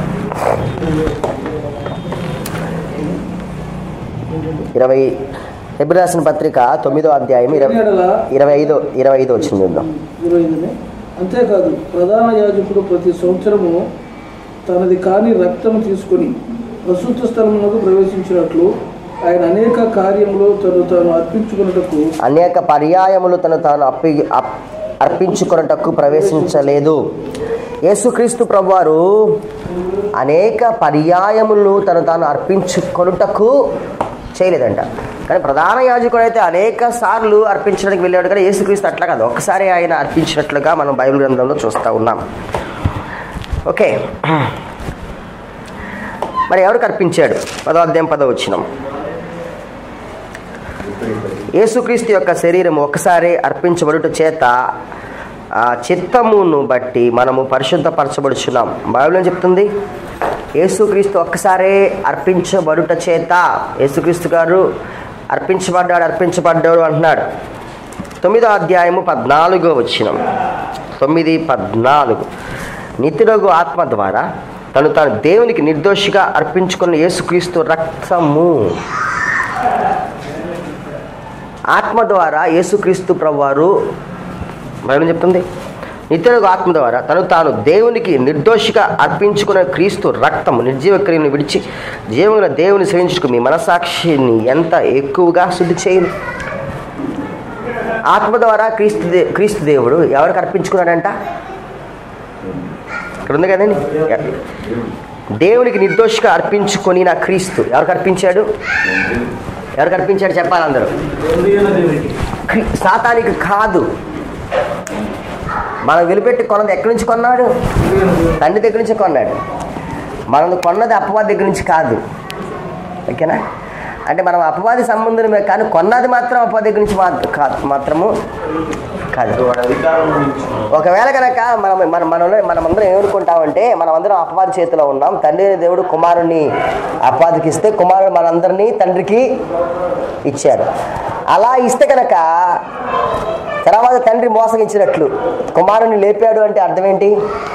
ఇరవై ఎబిల్ రాసిన పత్రిక తొమ్మిదో అధ్యాయం ఇరవై ఎడల ఇరవై ఐదో ఇరవై ఐదో వచ్చింది చూద్దాం ఇరవై ఐదునే. అంతేకాదు ప్రధాన యాజకుడు ప్రతి సంవత్సరము తనది కాని రక్తము తీసుకొని ప్రసూత స్థలమునకు ప్రవేశించినట్లు ఆయన అనేక కార్యములు తను తాను అర్పించుకున్నటకు అనేక పర్యాయములు తను తాను అప్పి అప్- అర్పించుకొనుటకు ప్రవేశించలేదు యేసుక్రీస్తు ప్రభువారు అనేక పర్యాయములు తను తాను అర్పించుకొనుటకు చేయలేదంట కానీ ప్రధాన యాజకుడు అయితే అనేక సార్లు అర్పించడానికి వెళ్ళాడు కానీ యేసుక్రీస్తు అట్లా కాదు ఒక్కసారి ఆయన అర్పించినట్లుగా మనం బైబిల్ గ్రంథంలో చూస్తూ ఉన్నాం ఓకే మరి ఎవరికి అర్పించాడు పదో అధ్యాయం పదో వచ్చినాం యేసుక్రీస్తు యొక్క శరీరం ఒకసారి అర్పించబడుట చేత ఆ చిత్తమును బట్టి మనము పరిశుద్ధపరచబడుచున్నాం బైబిల్ ఏం చెప్తుంది యేసుక్రీస్తు ఒక్కసారే అర్పించబడుట చేత యేసుక్రీస్తు గారు అర్పించబడ్డాడు అర్పించబడ్డాడు అంటున్నాడు తొమ్మిదో అధ్యాయము పద్నాలుగో వచ్చినం తొమ్మిది పద్నాలుగు నిత్యుడగు ఆత్మ ద్వారా తను తాను దేవునికి నిర్దోషిగా అర్పించుకున్న యేసుక్రీస్తు రక్తము ఆత్మ ద్వారా యేసుక్రీస్తు ప్రభువారు బైబిల్ చెప్తుంది నిత్యులకు ఆత్మ ద్వారా తను తాను దేవునికి నిర్దోషిగా అర్పించుకున్న క్రీస్తు రక్తము నిర్జీవ క్రియను విడిచి జీవముల దేవుని సేవించుకు మీ మనసాక్షిని ఎంత ఎక్కువగా శుద్ధి చేయను ఆత్మ ద్వారా క్రీస్తు దే క్రీస్తు దేవుడు ఎవరికి అర్పించుకున్నాడంట ఇక్కడ ఉంది కదండి దేవునికి నిర్దోషిగా అర్పించుకొని నా క్రీస్తు ఎవరికి అర్పించాడు ఎవరికి అర్పించాడు చెప్పాలి అందరూ క్రీ- సాతానికి కాదు మనం వెలిపెట్టి కొన్నది ఎక్కడి నుంచి కొన్నాడు తండ్రి దగ్గర నుంచి కొన్నాడు మనం కొన్నది అపవాది దగ్గర నుంచి కాదు ఓకేనా అంటే మనం అపవాది సంబంధమే కానీ కొన్నది మాత్రం అపవాది దగ్గర నుంచి మాత్ర- కాదు మాత్రము కాదు వాడి అధికారం నుంచి ఒకవేళ కనుక మనం మనం మనం మనమందరం ఏమనుకుంటామంటే మనమందరం అపవాది చేతిలో ఉన్నాం తండ్రి అయిన దేవుడు కుమారుణ్ణి అపవాదికి ఇస్తే కుమారుడు మనందరినీ తండ్రికి ఇచ్చారు అలా ఇస్తే కనుక తర్వాత తండ్రి మోసగించినట్లు కుమారుని లేపాడు అంటే అర్థం ఏంటి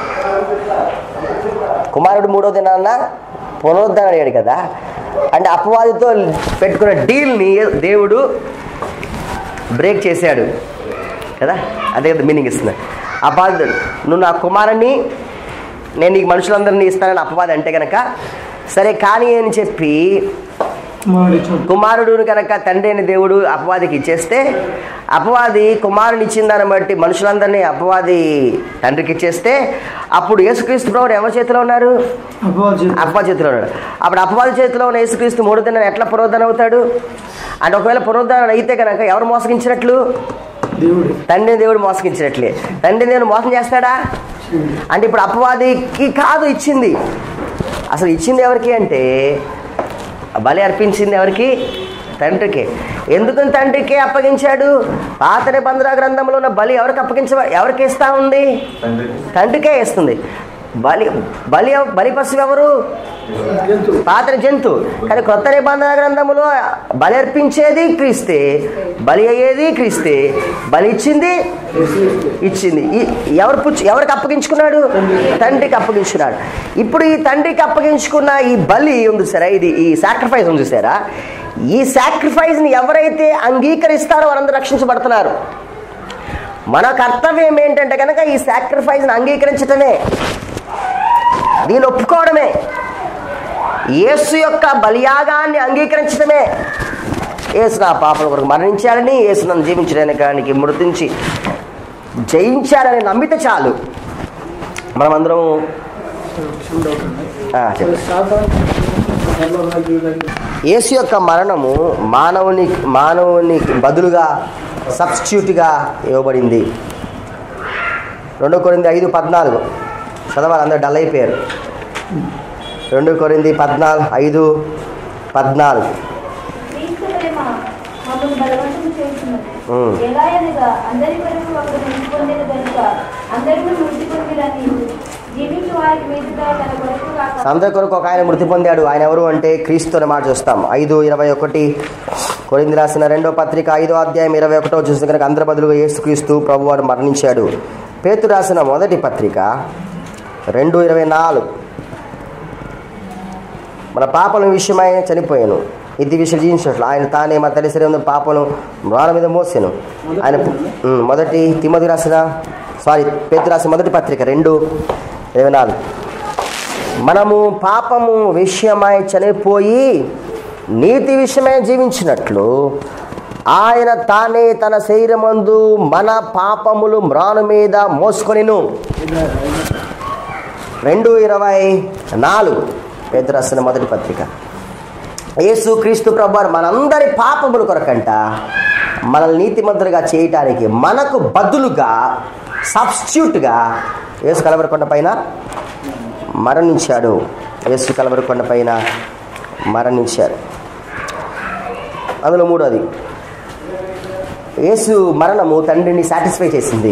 కుమారుడు మూడో దినాన్న పునరుద్ధరణ అయ్యాడు కదా అంటే అపవాదితో పెట్టుకున్న డీల్ని దేవుడు బ్రేక్ చేశాడు కదా అదే కదా మీనింగ్ ఇస్తుంది అపవాది నువ్వు నా కుమారుని నేను నీకు మనుషులందరినీ ఇస్తానని అపవాది అంటే కనుక సరే కానీ అని చెప్పి కుమారుడు ఇచ్చాడు కుమారుడును కనుక తండ్రి అయిన దేవుడు అపవాదికి ఇచ్చేస్తే అపవాది కుమారుని ఇచ్చిన దాన్ని బట్టి మనుషులందరినీ అపవాది తండ్రికి ఇచ్చేస్తే అప్పుడు యేసుక్రీస్తు ప్రభుడు ఎవరి చేతిలో ఉన్నారు అపవాది చేతి- అపవాది చేతిలో ఉన్నాడు అప్పుడు అపవాది చేతిలో ఉన్న యేసుక్రీస్తు మూడు దినాన్ని ఎట్లా పునరుద్ధరణ అవుతాడు అంటే ఒకవేళ పునరుద్ధరణ అయితే కనుక ఎవరు మోసగించినట్లు దేవుడు తండ్రిని దేవుడు మోసగించినట్లే తండ్రిని దేవుడు మోసం చేస్తాడా అంటే ఇప్పుడు అపవాదికి కాదు ఇచ్చింది అసలు ఇచ్చింది ఎవరికి అంటే బలి అర్పించింది ఎవరికి తండ్రికి ఎందుకని తండ్రికి అప్పగించాడు పాత నిబంధన గ్రంథంలో ఉన్న బలి ఎవరికి అప్పగించ ఎవరికి ఇస్తా ఉంది తండ్రికి తండ్రికే ఇస్తుంది బలి బలి ఎవ- బలి పశువు ఎవరు జంతువు పాత జంతు కానీ కొత్త నిబంధన గ్రంథములో బలి అర్పించేది క్రీస్తే బలి అయ్యేది క్రీస్తే బలి ఇచ్చింది ఇచ్చింది ఈ- ఎవరు పుచ్చు ఎవరికి అప్పగించుకున్నాడు తండ్రికి అప్పగించుకున్నాడు ఇప్పుడు ఈ తండ్రికి అప్పగించుకున్న ఈ బలి ఉంది సరే ఇది ఈ సాక్రిఫైస్ ఉంది చూసారా ఈ సాక్రిఫైస్ని ఎవరైతే అంగీకరిస్తారో వారందరూ రక్షించబడుతున్నారు మన కర్తవ్యం ఏంటంటే కనుక ఈ సాక్రిఫైస్ని అంగీకరించటమే దీన్ని ఒప్పుకోవడమే యేసు యొక్క బలియాగాన్ని అంగీకరించడమే యేసు నా పాపల కొరకు మరణించాలని యేసు నన్ను జీవించడానికి మృతించి జయించాలని నమ్మితే చాలు మనమందరం ఆ, చెప్పండి. సాతాను పరలోకరాజ్యానికి యేసు యొక్క మరణము మానవుని మానవుని బదులుగా సబ్స్టిట్యూట్గా ఇవ్వబడింది రెండో కొరింది ఐదు పద్నాలుగు చదవాలి అందరూ డల్ అయిపోయారు రెండు కొరింది పద్నాలుగు ఐదు పద్నాలుగు క్రీస్తు ప్రేమ మమ్మల్ని బలవంతం చేస్తున్నది ఉమ్. ఎలా అనగా అందరి వరకు ఒకరు మృతి పొందిన కనుక అందరినీ మృతి పొందిరని జీవించు వారికి మీదుగా తన కొరకు కాక అందరి కొరకు ఒక ఆయన మృతి పొందాడు ఆయన ఎవరు అంటే క్రీస్తు అనే మాట చూస్తాం ఐదు ఇరవై ఒకటి కొరింది రాసిన రెండో పత్రిక ఐదో అధ్యాయం ఇరవై ఒకటో చూసిన కనుక అందరి బదులుగా యేసుక్రీస్తు ప్రభు వారు మరణించాడు పేతు రాసిన మొదటి పత్రిక రెండు ఇరవై నాలుగు మన పాపల విషయమై చనిపోయాను ఇది విషయం జీవించినట్లు ఆయన తానే మన తల్లి శరీరం పాపను మ్రాల మీద మోసాను ఆయన ఉమ్, మొదటి తిమ్మది రాసిన సారీ పేతు రాసిన మొదటి పత్రిక రెండు ఇరవై నాలుగు మనము పాపము విషయమై చనిపోయి నీతి విషయమై జీవించినట్లు ఆయన తానే తన శరీరమందు మన పాపములు మ్రాను మీద మోసుకొనిను రెండు ఇరవై నాలుగు పేద రాసిన మొదటి పత్రిక యేసు క్రీస్తు ప్రభు మనందరి పాపముల కొరకంట మనల్ని నీతిమంతులుగా చేయటానికి మనకు బదులుగా సబ్స్టిట్యూట్గా యేసు కలవరకొండ పైన మరణించాడు యేసు కలవరకొండ పైన మరణించాడు అందులో మూడోది యేసు మరణము తండ్రిని సాటిస్ఫై చేసింది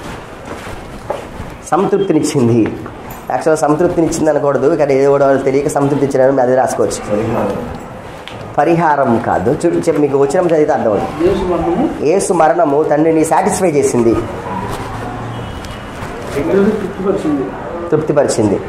సంతృప్తినిచ్చింది యాక్చువల్గా సంతృప్తినిచ్చింది అనకూడదు కానీ ఏదో కూడా తెలియక సంతృప్తి ఇచ్చిన అది రాసుకోవచ్చు పరిహారం పరిహారం కాదు చూ- చెప్పి మీకు వచ్చిన చదివితే అర్థమవుతుంది యేసు మరణము యేసు మరణము తండ్రిని సాటిస్ఫై చేసింది దేవుడిని తృప్తిపరిచింది తృప్తిపరిచింది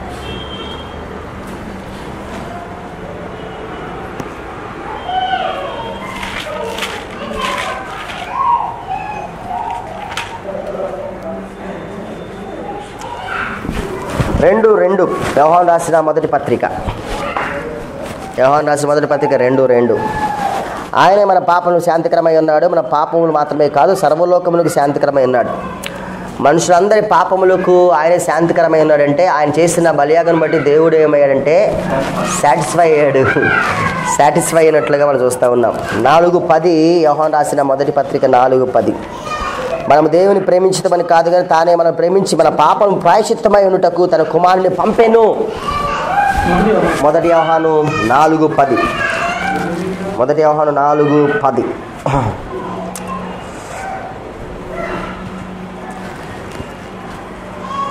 రెండు రెండు వ్యవహాన్ రాసిన మొదటి పత్రిక వ్యవహాన్ రాసిన మొదటి పత్రిక రెండు రెండు ఆయనే మన పాపములు శాంతికరమై ఉన్నాడు మన పాపములు మాత్రమే కాదు సర్వలోకములకు శాంతికరమై ఉన్నాడు మనుషులందరి పాపములకు ఆయన శాంతికరమై ఉన్నాడంటే ఆయన చేసిన బలియాగను బట్టి దేవుడు ఏమయ్యాడంటే సాటిస్ఫై అయ్యాడు సాటిస్ఫై అయినట్లుగా మనం చూస్తూ ఉన్నాం నాలుగు పది యోహాన్ రాసిన మొదటి పత్రిక నాలుగు పది మనం దేవుని ప్రేమించటమని కాదు కానీ తానే మనం ప్రేమించి మన పాపం ప్రాయశ్చిత్తమై ఉన్నటకు తన కుమారుని పంపెను మొదటి యోహాను. మొదటి వ్యవహాను నాలుగు పది మొదటి వ్యవహాను నాలుగు పది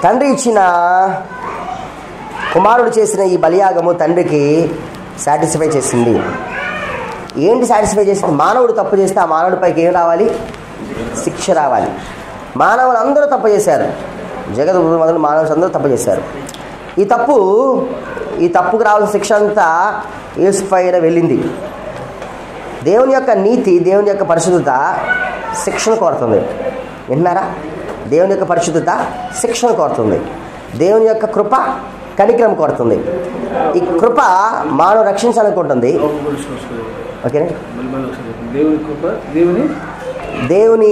తండ్రి ఇచ్చిన కుమారుడు చేసిన ఈ బలియాగము తండ్రికి సాటిస్ఫై చేసింది ఏంటి సాటిస్ఫై చేసింది మానవుడు తప్పు చేస్తే ఆ మానవుడిపైకి ఏం రావాలి శిక్ష రావాలి మానవులు అందరూ తప్పు చేశారు జగత్ మొదలు మానవులు అందరూ తప్పు చేశారు ఈ తప్పు ఈ తప్పుకు రావాల్సిన శిక్ష అంతా యేసు పైన వెళ్ళింది దేవుని యొక్క నీతి దేవుని యొక్క పరిశుద్ధత శిక్షణ కోరుతుంది విన్నారా దేవుని యొక్క పరిశుద్ధత శిక్షణ కోరుతుంది దేవుని యొక్క కృప కనికరం కోరుతుంది ఈ కృప మానవ రక్షించాలనుకుంటుంది ఓకేనా మళ్ళీ మళ్ళీ ఒకసారి చెప్పండి. దేవుని కృప దేవుని దేవుని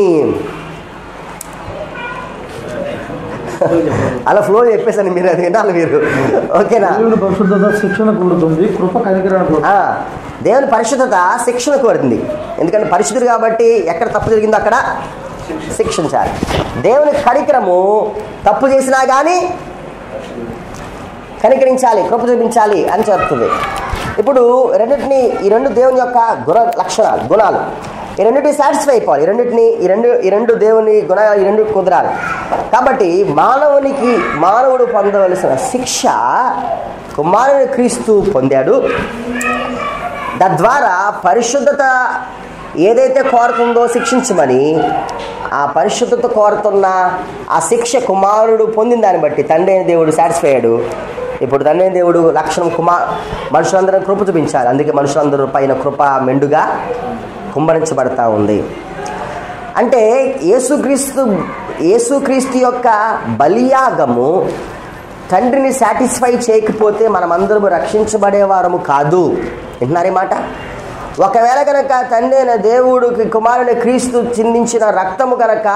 అలా ఫ్లో చెప్పేసాను మీరు అది వినాలి మీరు ఓకేనా దేవుని పరిశుద్ధత శిక్షణ కూడుతుంది కృప కనికరాన్ని కూడుతుంది. ఆ, దేవుని పరిశుద్ధత శిక్షణ కోరుతుంది ఎందుకంటే పరిశుద్ధుడు కాబట్టి ఎక్కడ తప్పు జరిగిందో అక్కడ శిక్షించాలి దేవుని కనికరము తప్పు చేసినా కానీ కనికరించాలి కృప చూపించాలి అని చెప్తుంది ఇప్పుడు రెండింటిని ఈ రెండు దేవుని యొక్క గుణ లక్షణాలు గుణాలు ఈ రెండింటిని సాటిస్ఫై అయిపోవాలి ఈ రెండింటిని ఈ రెండు ఈ రెండు దేవుని గుణాలు ఈ రెండు కుదరాలి కాబట్టి మానవునికి మానవుడు పొందవలసిన శిక్ష కుమారుని క్రీస్తు పొందాడు తద్వారా పరిశుద్ధత ఏదైతే కోరుతుందో శిక్షించమని ఆ పరిశుద్ధత కోరుతున్న ఆ శిక్ష కుమారుడు పొందిన దాన్ని బట్టి తండ్రి అయిన దేవుడు సాటిస్ఫై అయ్యాడు ఇప్పుడు తండ్రి అయిన దేవుడు లక్షణం కుమార్ మనుషులందరూ కృప చూపించాలి అందుకే మనుషులందరూ పైన కృప మెండుగా కుమ్మరించబడతా ఉంది అంటే యేసుక్రీస్తు యేసుక్రీస్తు యొక్క బలియాగము తండ్రిని సాటిస్ఫై చేయకపోతే మనమందరము రక్షించబడేవారము కాదు వింటున్నారే మాట ఒకవేళ కనుక తండ్రి అయిన దేవుడికి కుమారుని క్రీస్తు చిందించిన రక్తము కనుక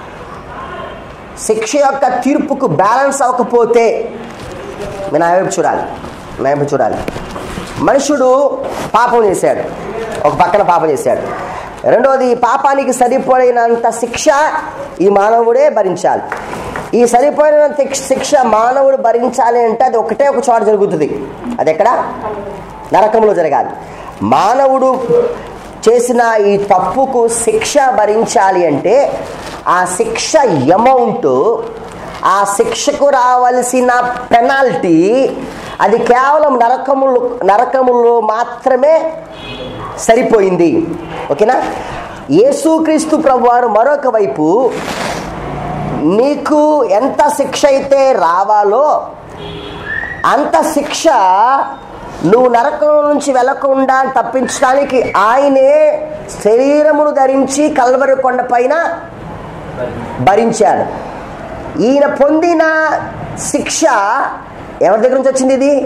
శిక్ష యొక్క తీర్పుకు బ్యాలెన్స్ అవ్వకపోతే మీరు నా వైపు చూడాలి నా వైపు చూడాలి మనుషుడు పాపం చేశాడు ఒక పక్కన పాపం చేశాడు రెండవది పాపానికి సరిపోయినంత శిక్ష ఈ మానవుడే భరించాలి ఈ సరిపోయినంత శిక్ష- శిక్ష మానవుడు భరించాలి అంటే అది ఒకటే ఒక చోట జరుగుతుంది అది ఎక్కడ నరకంలో జరగాలి మానవుడు చేసిన ఈ తప్పుకు శిక్ష భరించాలి అంటే ఆ శిక్ష అమౌంట్ ఆ శిక్షకు రావలసిన పెనాల్టీ అది కేవలం నరకములు నరకములో మాత్రమే సరిపోయింది ఓకేనా యేసుక్రీస్తు ప్రభువారు మరొక వైపు నీకు ఎంత శిక్ష అయితే రావాలో అంత శిక్ష నువ్వు నరకం నుంచి వెళ్లకుండా తప్పించడానికి ఆయనే శరీరమును ధరించి కల్వరి కొండ పైన భరించాడు ఈయన పొందిన శిక్ష ఎవరి దగ్గర నుంచి వచ్చింది ఇది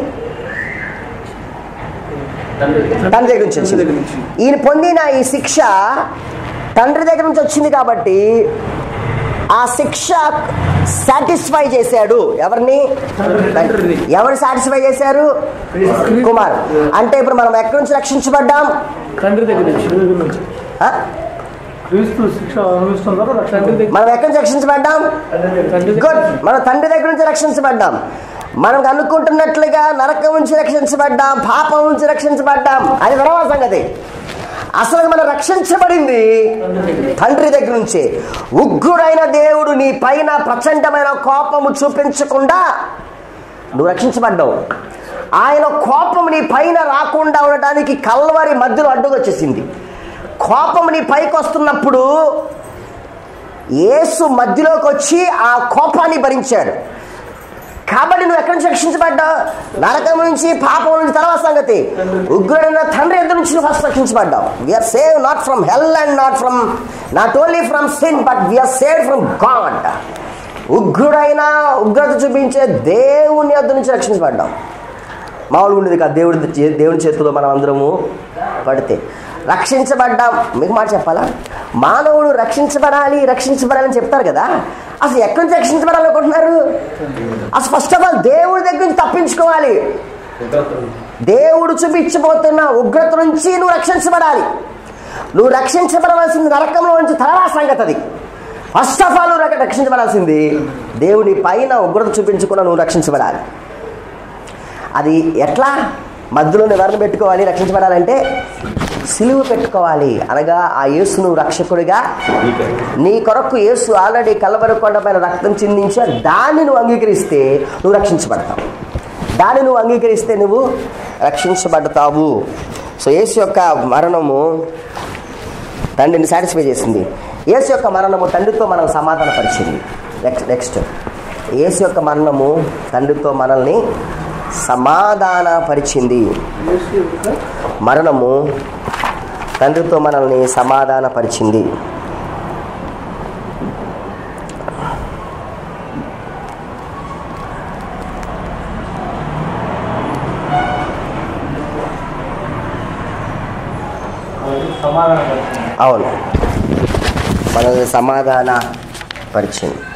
తండ్రి దగ్గర నుంచి వచ్చింది ఈయన పొందిన ఈ శిక్ష తండ్రి దగ్గర నుంచి వచ్చింది కాబట్టి ఆ శిక్ష సాటిస్ఫై చేశాడు ఎవరిని తండ్రిని. ఎవరు సాటిస్ఫై చేశారు కుమార్ అంటే ఇప్పుడు మనం ఎక్కడి నుంచి రక్షించబడ్డాం తండ్రి దగ్గర నుంచి ఆ? క్రీస్తు శిక్ష అనుభవిస్తున్నారు తండ్రి దగ్గర మనం ఎక్కడి నుంచి రక్షించబడ్డాం తండ్రి దగ్గర గుడ్ మన తండ్రి దగ్గర నుంచి రక్షించబడ్డాం మనం అనుకుంటున్నట్లుగా నరకం నుంచి రక్షించబడ్డాం పాపం నుంచి రక్షించబడ్డాం అది తర్వాత సంగతి అసలు మనం రక్షించబడింది తండ్రి దగ్గర నుంచి ఉగ్రుడైన దేవుడు నీ పైన ప్రచండమైన కోపము చూపించకుండా నువ్వు రక్షించబడ్డావు ఆయన కోపం నీ పైన రాకుండా ఉండటానికి కల్వరి మధ్యలో అడ్డుకొచ్చేసింది కోపం నీ పైకి వస్తున్నప్పుడు యేసు మధ్యలోకి వచ్చి ఆ కోపాన్ని భరించాడు కాబట్టి నువ్వు ఎక్కడి నుంచి రక్షించబడ్డావు నరకం నుంచి పాపం నుంచి తర్వాత సంగతి ఉగ్రుడైన తండ్రి ఎదురు నుంచి నువ్వు ఫస్ట్ రక్షించబడ్డావు we are save not from hell and not from not only from sin but we are save from God ఉగ్రుడైన ఉగ్రత చూపించే దేవుని యొద్ద నుంచి రక్షించబడ్డాం మామూలుగా ఉండేది కాదు దేవుడి చే- దేవుని చేతిలో మనం అందరము పడితే రక్షించబడ్డాం మీకు మాట చెప్పాలా మానవుడు రక్షించబడాలి రక్షించబడాలని చెప్తారు కదా అసలు ఎక్కడి నుంచి రక్షించబడాలనుకుంటున్నారు అసలు ఫస్ట్ ఆఫ్ ఆల్ దేవుడి దగ్గర నుంచి తప్పించుకోవాలి దేవుడు చూపించబోతున్న ఉగ్రత నుంచి నువ్వు రక్షించబడాలి నువ్వు రక్షించబడవలసింది నరకంలో నుంచి తర్వాత సంగతి అది ఫస్ట్ ఆఫ్ ఆల్ నువ్వు రక్షించబడాల్సింది దేవుని పైన ఉగ్రత చూపించకుండా నువ్వు రక్షించబడాలి అది ఎట్లా మధ్యలో ఎవరిని పెట్టుకోవాలి రక్షించబడాలంటే సిలువ పెట్టుకోవాలి అనగా ఆ యేసును రక్షకుడిగా నీ కొరకు యేసు ఆల్రెడీ కలవరి కొండ పైన రక్తం చిందించా దాన్ని నువ్వు అంగీకరిస్తే నువ్వు రక్షించబడతావు దాన్ని నువ్వు అంగీకరిస్తే నువ్వు రక్షించబడతావు సో యేసు యొక్క మరణము తండ్రిని సాటిస్ఫై చేసింది యేసు యొక్క మరణము తండ్రితో మనం సమాధానపరిచింది నెక్స్ట్ నెక్స్ట్ యేసు యొక్క మరణము తండ్రితో మనల్ని సమాధానపరిచింది యేసు యొక్క మరణము తండ్రితో మనల్ని సమాధానపరిచింది సమాధానం అవును మనల్ని సమాధాన పరిచింది